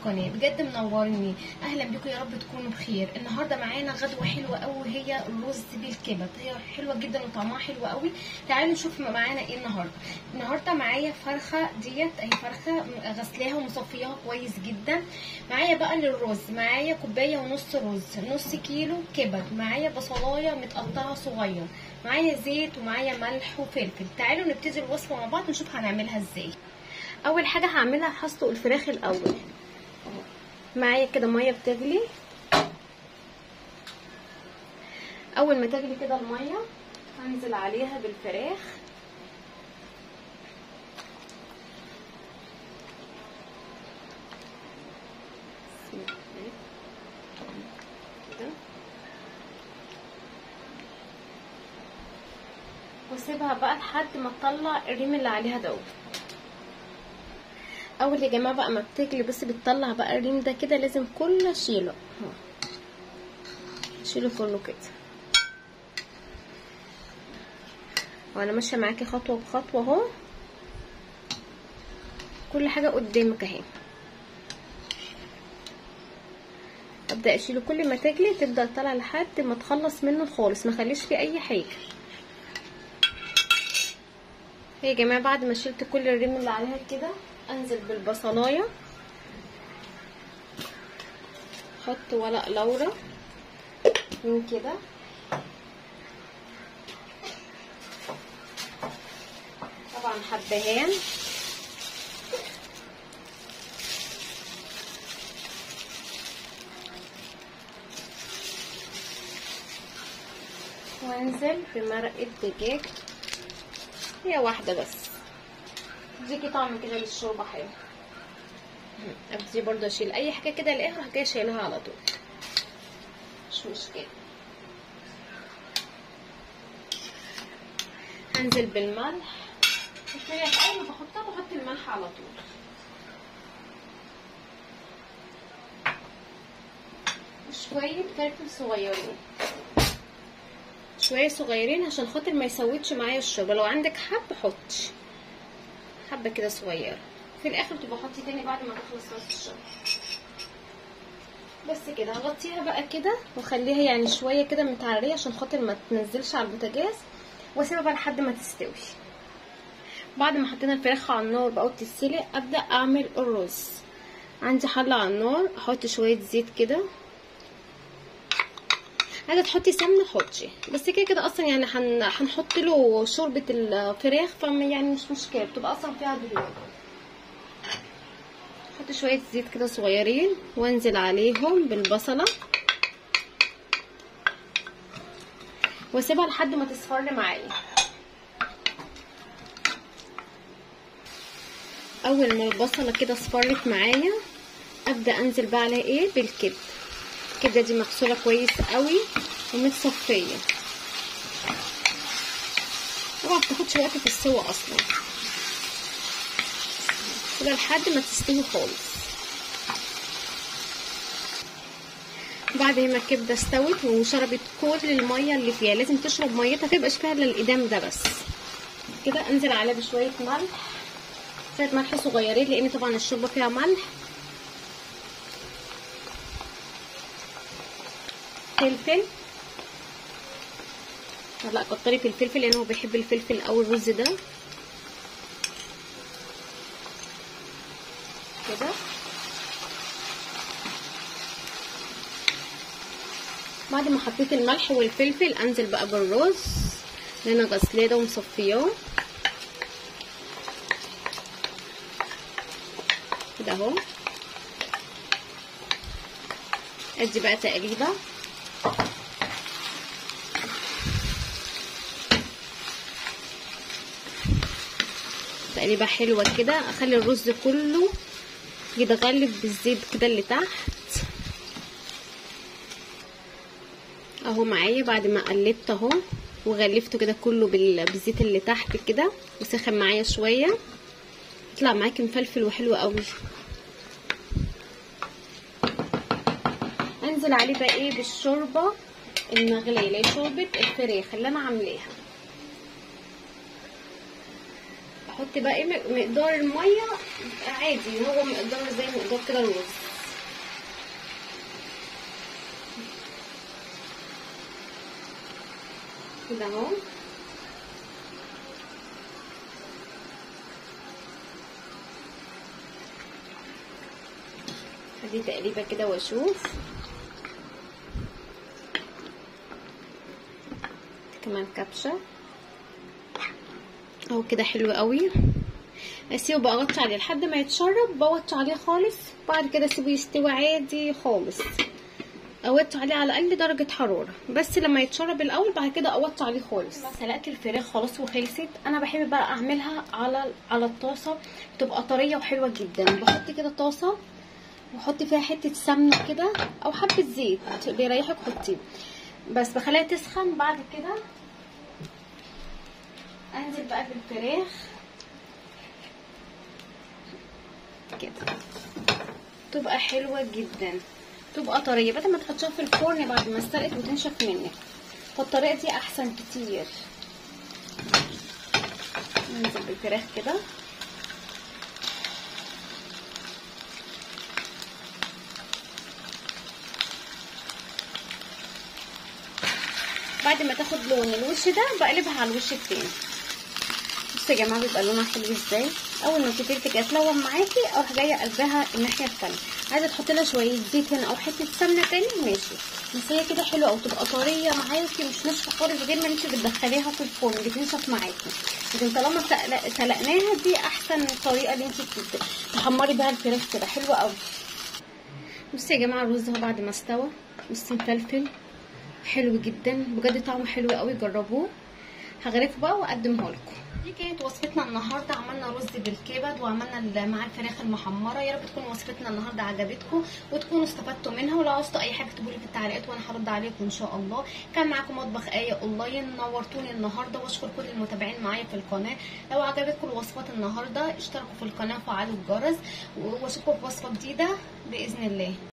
القناه بجد منورني اهلا بيكم يا رب تكونوا بخير النهارده معانا غدوه حلوه قوي هي الرز بالكبد هي حلوه جدا وطعمها حلو قوي تعالوا نشوف معانا ايه النهارده النهارده معايا فرخه ديت اهي فرخه غسلاها ومصفياها كويس جدا معايا بقى للرز معايا كوبايه ونص رز نص كيلو كبد معايا بصلايه متقطعه صغير معايا زيت ومعايا ملح وفلفل تعالوا نبتدي الوصفه مع بعض نشوف هنعملها ازاي اول حاجه هعملها هسلق الفراخ الاول معايا كده ميه بتغلي اول ما تغلي كده الميه هنزل عليها بالفراخ واسيبها بقى لحد ما تطلع الريم اللي عليها دوت اول يا جماعه بقى ما بتغلي بس بتطلع بقى الريم ده كده لازم كله اشيله اهو اشيله كله كده وانا ماشيه معاكي خطوه بخطوه اهو كل حاجه قدامك اهي ابدا اشيله كل ما تغلي تبدا تطلع لحد ما تخلص منه خالص ما خليش فيه اي حاجه يا جماعه بعد ما شلت كل الريم اللي عليها كده انزل بالبصلايه احط ورق لورا من كده طبعا حبهان وانزل بمرقه دجاج هي واحده بس تديكي طعم كده للشوربه حلو ابتدي برضه اشيل اي حاجه كده الاقيها راح جايه شايلها على طول مش مشكله هنزل بالملح الفراخ اول ما بحطها بحط الملح على طول شويه فلفل صغيرين شويه صغيرين عشان خاطر ما يسودش معايا الشوربه لو عندك حب حطي حبه كده صغيره في الاخر تبقى حطي تاني بعد ما تخلص صلصه الشوربه بس كده هغطيها بقى كده واخليها يعني شويه كده متعريه عشان خاطر ما تنزلش على البوتاجاز واسيبها بقى لحد ما تستوي بعد ما حطينا الفراخ على النار بقى وتتسلق ابدا اعمل الرز عندي حله على النار احط شويه زيت كده عايزه تحطي سمنه حطي بس كده كده اصلا يعني هنحط له شوربه الفراخ فما يعني مش مشكله بتبقى اصلا فيها دهون احط شويه زيت كده صغيرين وانزل عليهم بالبصله واسيبها لحد ما تصفر معايا اول ما البصله كده اصفرت معايا ابدا انزل بقى عليها ايه بالكبد الكبده دي مغسوله كويس قوي ومتصفيه طبعا بتاخدش وقت في السوا اصلا كده لحد ما تستوي خالص بعد ما الكبده استوت وشربت كل الميه اللي فيها لازم تشرب ميتها متبقاش فيها الا الادام ده بس كده انزل عليها بشويه ملح شويه ملح صغيرين لان طبعا الشوربه فيها ملح فلفل لا كتري في الفلفل لان هو بيحب الفلفل او الرز ده كده بعد ما حطيت الملح والفلفل انزل بقى بالرز اللي انا غسلاه ده ومصفياه كده اهو ادي بقى تقريبا تقريبا حلوه كده اخلي الرز كله يتغلب بالزيت كده اللي تحت اهو معايا بعد ما قلبت اهو وغلفته كده كله بالزيت اللي تحت كده وسخن معايا شويه يطلع معاكي مفلفل وحلو قوي انزل عليه بقى ايه بالشوربه المغليه اللي هي شوربه الفراخ اللي انا عاملاها احط بقى ايه مقدار الميه عادي هو مقدار زي مقدار كده الرز كده اهو هدي تقريبا كده واشوف كمان كبشه اهو كده حلو قوي اسيبه بغطي عليه لحد ما يتشرب بوطي عليه خالص بعد كده اسيبه يستوي عادي خالص اوطي عليه على اقل درجه حراره بس لما يتشرب الاول بعد كده اوطي عليه خالص سلقت الفراخ خلاص وخلصت انا بحب بقى اعملها على على الطاسه بتبقى طريه وحلوه جدا بحط كده طاسه واحط فيها حته سمنه كده او حبه زيت بيريحك حطيه بس بخليها تسخن بعد كده انزل بقى بالفراخ كده تبقى حلوه جدا تبقى طريه بدل ما تحطيها في الفرن بعد ما استلقت وتنشف منك فالطريقه دي احسن كتير ننزل بالفراخ كده بعد ما تاخد لون الوش ده بقلبها على الوش التاني بصوا يا جماعه بيبقى لونها حلو ازاي اول ما تبتدي تتلون معاكي اروح جايه قلبها الناحيه التانيه عايزه تحطي لها شويه زيت هنا او حته سمنه تاني ماشي بس هي كده حلوه او تبقى طريه معاكي مش ناشفه خالص غير ما انت بتدخليها في الفرن بتنشف معاكي لكن طالما سلقناها دي احسن طريقه اللي انت تحمري بيها الفراخ كده حلوه قوي بصوا يا جماعه الرز اهو بعد ما استوى بصي مفلفل حلو جدا بجد طعمه حلو قوي جربوه هغرفه بقى واقدمه لكم دي كانت وصفتنا النهارده عملنا رز بالكبد وعملنا مع الفراخ المحمره يا رب تكون وصفتنا النهارده عجبتكم وتكونوا استفدتوا منها ولو عاوزتوا اي حاجه اكتبوا لي في التعليقات وانا هرد عليكم ان شاء الله كان معاكم مطبخ ايه اونلاين نورتوني النهارده واشكر كل المتابعين معايا في القناه لو عجبتكم الوصفات النهارده اشتركوا في القناه وفعلوا الجرس واشوفكم في وصفه جديده باذن الله